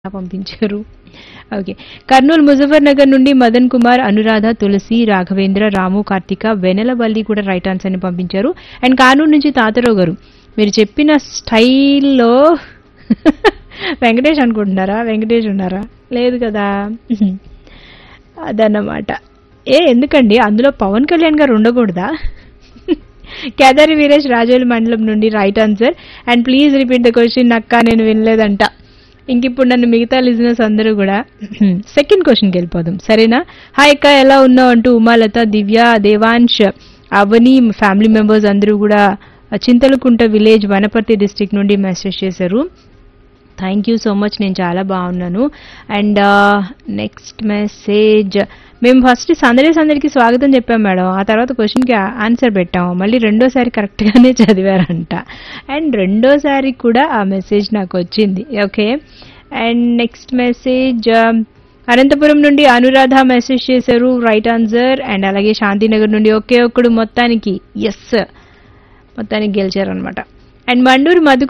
పంపించారు ఓకే కర్నూలు ముజఫర్ నగర్ నుండి మదన్ కుమార్ అనురాధ తులసి రాఘవేంద్ర రాము కార్తిక వెనలవల్లి కూడా రైట్ ఆన్సర్ ని పంపించారు అండ్ కానూరు నుంచి తాతరావు గారు మీరు చెప్పిన స్టైల్లో వెంకటేష్ అనుకుంటున్నారా వెంకటేష్ ఉన్నారా లేదు కదా అదన్నమాట ఏ ఎందుకండి అందులో పవన్ కళ్యాణ్ గారు ఉండకూడదా కేదారి వీరేష్ రాజోలి మండలం నుండి right answer and please repeat the question అక్క నేను వినలేదంట ఇంక ఇప్పుడు నన్ను మిగతా లిజినెస్ అందరూ కూడా సెకండ్ క్వశ్చన్కి వెళ్ళిపోదాం సరేనా హాయ్ అక్క ఎలా ఉన్నావు అంటూ ఉమాలత దివ్య దేవాంశ్ అవని ఫ్యామిలీ మెంబర్స్ అందరూ కూడా చింతలకుంట విలేజ్ వనపర్తి డిస్ట్రిక్ట్ నుండి మెసేజ్ చేశారు థ్యాంక్ యూ సో మచ్ నేను చాలా బాగున్నాను అండ్ నెక్స్ట్ మెసేజ్ మేము ఫస్ట్ సందడి సందడికి స్వాగతం చెప్పాం మేడం ఆ తర్వాత క్వశ్చన్కి ఆన్సర్ పెట్టాము మళ్ళీ రెండోసారి కరెక్ట్గానే చదివారంట అండ్ రెండోసారి కూడా ఆ మెసేజ్ నాకు వచ్చింది okay and next message Anantapur నుండి అనురాధ మెసేజ్ చేశారు రైట్ ఆన్సర్ అండ్ అలాగే శాంతినగర్ నుండి ఒకే ఒక్కడు మొత్తానికి ఎస్ మొత్తానికి గెలిచారనమాట అండ్ మండూరు మధు